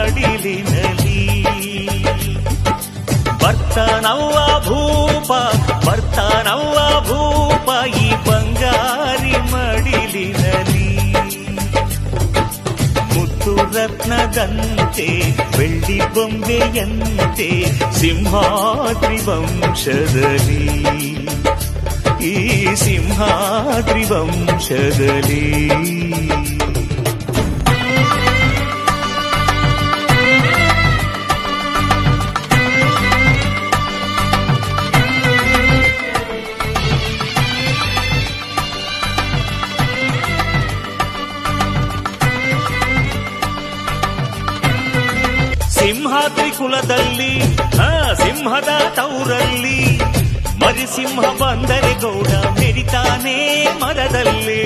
ಮಡಿಲಿನಲಿ ಬರ್ತಾನವ್ವ ಭೂಪ ಬರ್ತಾನವ್ವ ಭೂಪ ಈ ಬಂಗಾರಿ ಮಡಿಲಿನಲಿ ಮುತ್ತು ರತ್ನದಂತೆ ಬೆಳ್ಳಿ ಬೊಂಬೆಯಂತೆ ಸಿಂಹಾದ್ರಿ ವಂಶದಲ್ಲಿ ಈ ಸಿಂಹಾದ್ರಿ ವಂಶದಲ್ಲಿ ಸಿಂಹಾದ್ರಿ ಕುಲದಲ್ಲಿ ಆ ಸಿಂಹದ ತೌರಲ್ಲಿ ಮರಿಸಿಂಹ ಬಂದರೆ ಗೌಡ ಮೆರಿತಾನೆ ಮರದಲ್ಲಿ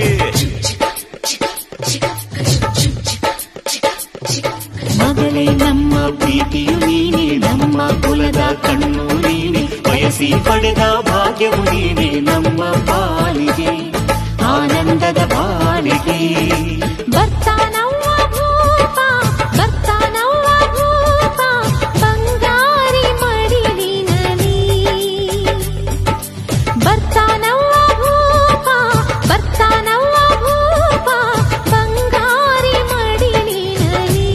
ಮಗಳೇ ನಮ್ಮ ಪ್ರೀತಿಯು ನೀನೆ ನಮ್ಮ ಕುಲದ ಕಣ್ಣು ನೀನೆ ಬಯಸಿ ಪಡೆದ ಭಾಗ್ಯವು ನೀನೆ ನಮ್ಮ ಪಾಲಿಗೆ ಆನಂದದ ಬಾಳಿಗೆ ಬರ್ತಾನವ್ವ ಭೂಪ ಬರ್ತಾನವ್ವ ಭೂಪ ಬಂಗಾರಿ ಮಡಿಲಿನಲಿ ಬರ್ತಾನವ್ವ ಭೂಪ ಬರ್ತಾನವ್ವ ಭೂಪ ಬಂಗಾರಿ ಮಡಿಲಿನಲಿ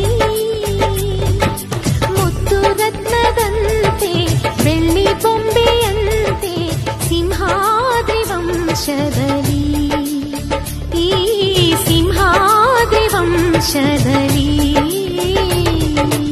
ಮುತ್ತು ರತ್ನದಂತೆ ಬೆಳ್ಳಿ ಬೊಂಬೆಯಂತೆ ಸಿಂಹಾದ್ರಿ ವಂಶದಲ್ಲಿ ಈ ಸಿಂಹಾದ್ರಿ ವಂಶದಲ್ಲಿ